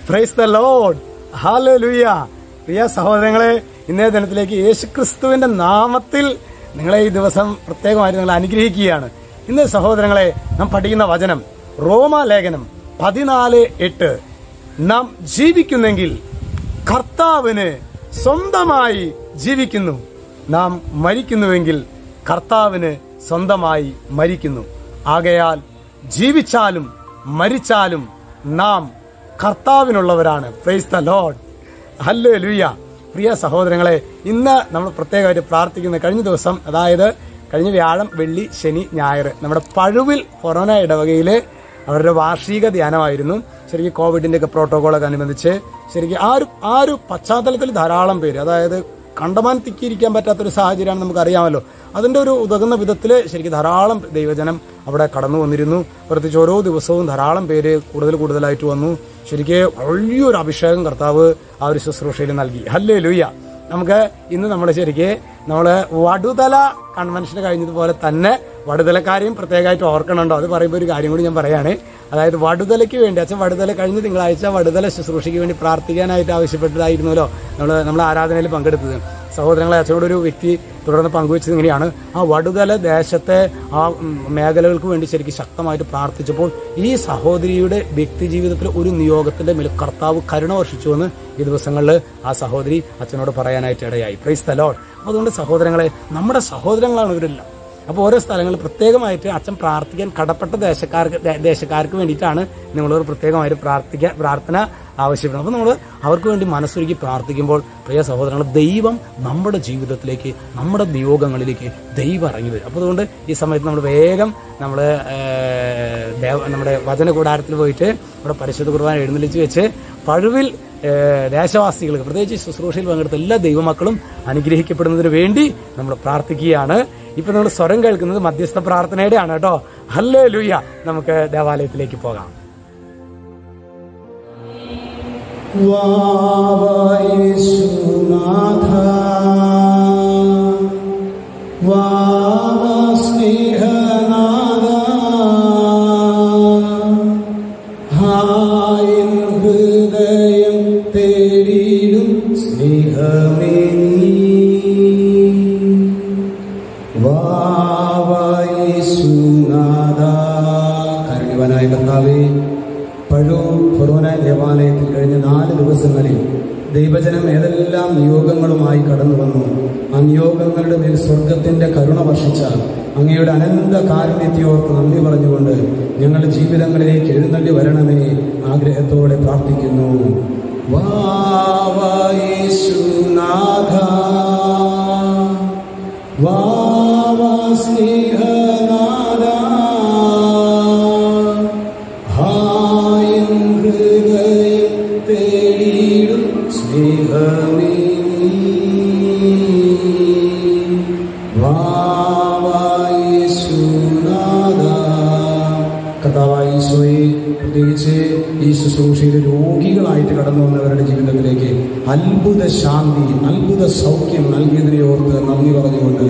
Price the Lord hallelujah പ്രിയ സഹോദരങ്ങളെ ഇന്നേ ദിനത്തിലേക്ക് യേശുക്രിസ്തുവിന്റെ നാമത്തിൽ നിങ്ങളെ ഈ ദിവസം പ്രത്യേകമായിട്ട് നിങ്ങൾ അനുഗ്രഹിക്കുകയാണ് ഇന്ന് സഹോദരങ്ങളെ നാം പഠിക്കുന്ന വചനം റോമ ലേഖനം പതിനാല് എട്ട് നാം ജീവിക്കുന്നെങ്കിൽ കർത്താവിന് സ്വന്തമായി ജീവിക്കുന്നു നാം മരിക്കുന്നുവെങ്കിൽ കർത്താവിന് സ്വന്തമായി മരിക്കുന്നു ആകയാൽ ജീവിച്ചാലും മരിച്ചാലും നാം കർത്താവിനുള്ളവരാണ് പ്രൈസ് ദ ലോഡ് ഹല്ലേ ലുയ്യ പ്രിയ സഹോദരങ്ങളെ ഇന്ന് നമ്മൾ പ്രത്യേകമായിട്ട് പ്രാർത്ഥിക്കുന്ന കഴിഞ്ഞ ദിവസം അതായത് കഴിഞ്ഞ വ്യാഴം വെള്ളി ശനി ഞായർ നമ്മുടെ പഴുവിൽ കൊറോണ ഇടവകയില് അവരുടെ വാർഷിക ധ്യാനമായിരുന്നു ശരിക്കും കോവിഡിന്റെ ഒക്കെ പ്രോട്ടോകോളൊക്കെ അനുബന്ധിച്ച് ശരിക്കും ആ ഒരു ആ ഒരു പശ്ചാത്തലത്തിൽ ധാരാളം പേര് അതായത് കണ്ടമാൻ തിക്കിയിരിക്കാൻ പറ്റാത്തൊരു സാഹചര്യമാണ് നമുക്കറിയാമല്ലോ അതിന്റെ ഒരു ഉതകുന്ന വിധത്തിൽ ശരിക്കും ധാരാളം ദൈവജനം അവിടെ കടന്നു വന്നിരുന്നു പ്രത്യേകിച്ച് ഓരോ ദിവസവും ധാരാളം പേര് കൂടുതൽ കൂടുതലായിട്ട് വന്നു ശരിക്കും വലിയൊരു അഭിഷേകം കർത്താവ് ആ ഒരു ശുശ്രൂഷയിൽ നൽകി ഹല്ലേ ലുയ്യ നമുക്ക് ഇന്ന് നമ്മൾ ശരിക്ക് നമ്മൾ വടുതല കൺവെൻഷൻ കഴിഞ്ഞതുപോലെ തന്നെ വടുതലക്കാരെയും പ്രത്യേകമായിട്ട് ഓർക്കണുണ്ടോ അത് പറയുമ്പോൾ ഒരു കാര്യം കൂടി ഞാൻ പറയാണ് അതായത് വടുതലയ്ക്ക് വേണ്ടി അച്ഛൻ വടുതല കഴിഞ്ഞ തിങ്കളാഴ്ച വടുതല ശുശ്രൂഷയ്ക്ക് വേണ്ടി പ്രാർത്ഥിക്കാനായിട്ട് ആവശ്യപ്പെട്ടതായിരുന്നല്ലോ നമ്മൾ നമ്മൾ ആരാധനയിൽ പങ്കെടുത്തത് സഹോദരങ്ങളെ അച്ഛനോടൊരു വ്യക്തി തുടർന്ന് പങ്കുവച്ചത് ഇങ്ങനെയാണ് ആ വടുതല ദേശത്തെ ആ ഉം, മേഖലകൾക്ക് വേണ്ടി ശരിക്കും ശക്തമായിട്ട് പ്രാർത്ഥിച്ചപ്പോൾ ഈ സഹോദരിയുടെ വ്യക്തി ജീവിതത്തിൽ ഒരു നിയോഗത്തിന്റെ മേൽ കർത്താവ് കരുണ വർഷിച്ചുവെന്ന് ഈ ദിവസങ്ങളിൽ ആ സഹോദരി അച്ഛനോട് പറയാനായിട്ട് ഇടയായി പ്രൈസ് തലോഡ് അതുകൊണ്ട് സഹോദരങ്ങളെ നമ്മുടെ സഹോദരങ്ങളാണ് ഇവരെല്ലാം അപ്പോൾ ഓരോ സ്ഥലങ്ങളിൽ പ്രത്യേകമായിട്ട് അച്ഛൻ പ്രാർത്ഥിക്കാൻ കടപ്പെട്ട ദേശക്കാർക്ക് ദേ- ദേശക്കാർക്ക് വേണ്ടിയിട്ടാണ് നിങ്ങളോട് പ്രത്യേകമായിട്ട് പ്രാർത്ഥിക്കാൻ പ്രാർത്ഥന ആവശ്യപ്പെടുന്നത് അപ്പോൾ നമ്മൾ അവർക്ക് വേണ്ടി മനസ്സൊരുക്കി പ്രാർത്ഥിക്കുമ്പോൾ പ്രിയ സഹോദരങ്ങൾ ദൈവം നമ്മുടെ ജീവിതത്തിലേക്ക് നമ്മുടെ നിയോഗങ്ങളിലേക്ക് ദൈവം ഇറങ്ങി വരും അപ്പോൾ അതുകൊണ്ട് ഈ സമയത്ത് നമ്മൾ വേഗം നമ്മൾ നമ്മുടെ വചന കൂടാരത്തിൽ പോയിട്ട് ഇവിടെ പരിശുദ്ധ കുർബാന എഴുന്നള്ളിച്ച് വെച്ച് പഴുവിൽ ഏഹ് ദേശവാസികൾക്ക് പ്രത്യേകിച്ച് ശുശ്രൂഷയിൽ പങ്കെടുത്ത എല്ലാ ദൈവമക്കളും അനുഗ്രഹിക്കപ്പെടുന്നതിന് വേണ്ടി നമ്മൾ പ്രാർത്ഥിക്കുകയാണ് ഇപ്പൊ നമ്മൾ സ്വരം കേൾക്കുന്നത് മധ്യസ്ഥ പ്രാർത്ഥനയുടെ ആണ് കേട്ടോ ഹല്ലേ ലൂയ നമുക്ക് ദേവാലയത്തിലേക്ക് പോകാം വാവയേശുനാഥ വാവ സ്നേഹനാഥ ഹായൻ ഹൃദയം തേടിയിടും സ്നേഹമേ നീ വാവയേശുനാഥ കാരുണ്യവാനായ കർത്താവേ പഴു ഫൊറോന ദേവാലയത്തിൽ കഴിഞ്ഞ നാല് ദിവസങ്ങളിൽ ദൈവജനം ഏതെല്ലാം നിയോഗങ്ങളുമായി കടന്നു വന്നു ആ നിയോഗങ്ങളുടെ മേൽ സ്വർഗത്തിന്റെ കരുണ വർഷിച്ച അങ്ങയുടെ അനന്ത കാരുണ്യത്തെയോർത്ത് നന്ദി പറഞ്ഞുകൊണ്ട് ഞങ്ങളുടെ ജീവിതങ്ങളിലേക്ക് എഴുന്നള്ളി വരണമേ ആഗ്രഹത്തോടെ പ്രാർത്ഥിക്കുന്നു വാവയേശുനാഥ വാവ സ്നേഹനാഥ ഹായൻ ഹൃദയം തേടിയിടും സ്നേഹമേ നീ. വാവായേശുനാഥ. കർത്താവായ ഈശോയെ പ്രത്യേകിച്ച് ഈ ശുശ്രൂഷയിൽ രോഗികളായിട്ട് കടന്നു വന്നവരുടെ ജീവിതത്തിലേക്ക് അത്ഭുത ശാന്തി അത്ഭുത സൗഖ്യം നൽകിയതിനെ ഓർത്ത് നന്ദി പറഞ്ഞുകൊണ്ട്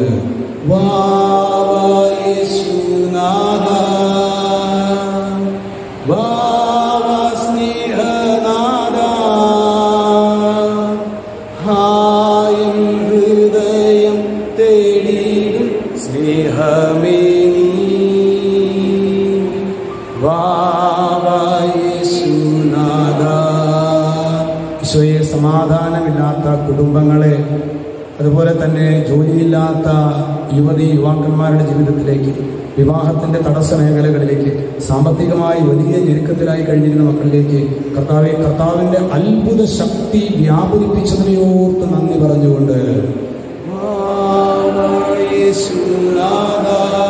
വാവായേശുനാഥ വാവ സ്നേഹനാഥ ഹായം ഹൃദയം തേടിയിടും സ്നേഹമേ നീ. വാവ യേശുനാഥ. ഈശോയെ സമാധാനമില്ലാത്ത കുടുംബങ്ങളെ അതുപോലെ തന്നെ ജോലിയില്ലാത്ത യുവതി യുവാക്കന്മാരുടെ ജീവിതത്തിലേക്ക് വിവാഹത്തിന്റെ തടസ്സ മേഖലകളിലേക്ക് സാമ്പത്തികമായി വലിയ ഞെരുക്കത്തിലായി കഴിഞ്ഞിരുന്ന മക്കളിലേക്ക് കർത്താവെ കർത്താവിന്റെ അത്ഭുത ശക്തി വ്യാപരിപ്പിച്ചതിനെ ഓർത്ത് നന്ദി പറഞ്ഞുകൊണ്ട് യേശുനാഥ,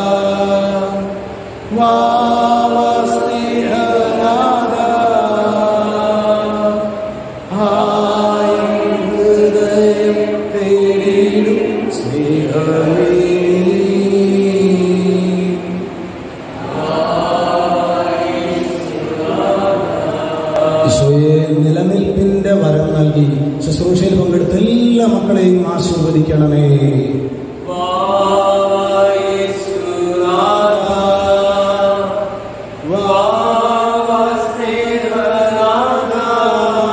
വാവ സ്നേഹനാഥ, ആയിരം ഹൃദയം തേടിയിടും സ്നേഹമേ ഈശോയെ നിലനിൽപ്പിന്റെ വരം നൽകി ശുശ്രൂഷയിൽ പങ്കെടുത്ത എല്ലാ മക്കളെയും ആശീർവദിക്കണമേ വാവ സ്നേഹനാഥ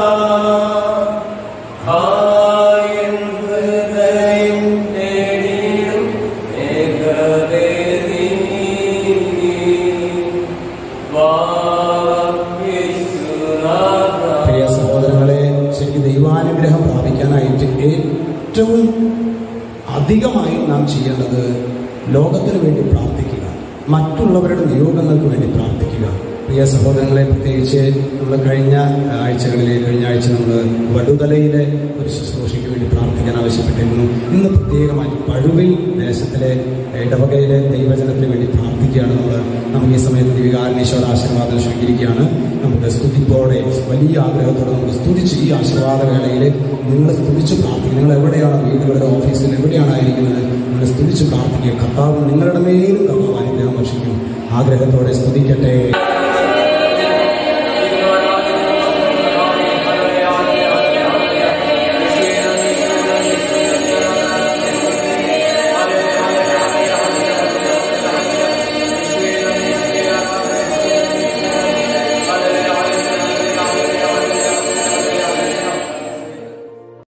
ഏറ്റവും അധികമായി നാം ചെയ്യേണ്ടത് ലോകത്തിന് വേണ്ടി പ്രാർത്ഥിക്കുക മറ്റുള്ളവരുടെ നിയോഗങ്ങൾക്ക് വേണ്ടി പ്രാർത്ഥിക്കുക പ്രിയ സഹോദരങ്ങളെ പ്രത്യേകിച്ച് നമ്മൾ കഴിഞ്ഞ ആഴ്ചകളിലെ കഴിഞ്ഞ ആഴ്ച നമ്മൾ വടുതലയിലെ ഒരു ശുശ്രൂഷയ്ക്ക് വേണ്ടി പ്രാർത്ഥിക്കാൻ ആവശ്യപ്പെട്ടിരുന്നു ഇന്ന് പ്രത്യേകമായി പഴുവിൽ ദേശത്തിലെ ഇടവകയിലെ ദൈവജനത്തിന് വേണ്ടി പ്രാർത്ഥിക്കുകയാണ് നമ്മൾ നമുക്ക് ഈ സമയത്ത് വികാരണീശ്വര ആശീർവാദം സ്വീകരിക്കുകയാണ് നമുക്ക് സ്തുതിപ്പോടെ വലിയ ആഗ്രഹത്തോടെ നമുക്ക് സ്തുതിച്ച് ഈ ആശീർവാദ വേളയിൽ നിങ്ങൾ സ്തുതിച്ച് പ്രാർത്ഥിക്കുക നിങ്ങൾ എവിടെയാണ് വീടുകളിൽ ഓഫീസിൽ എവിടെയാണ് ആയിരിക്കുന്നത് നിങ്ങൾ സ്തുതിച്ച് പ്രാർത്ഥിക്കുക കർത്താവ് നിങ്ങളുടെ മേലും കർത്താവ് അനുഗ്രഹം വർഷിക്കും ആഗ്രഹത്തോടെ സ്തുതിക്കട്ടെ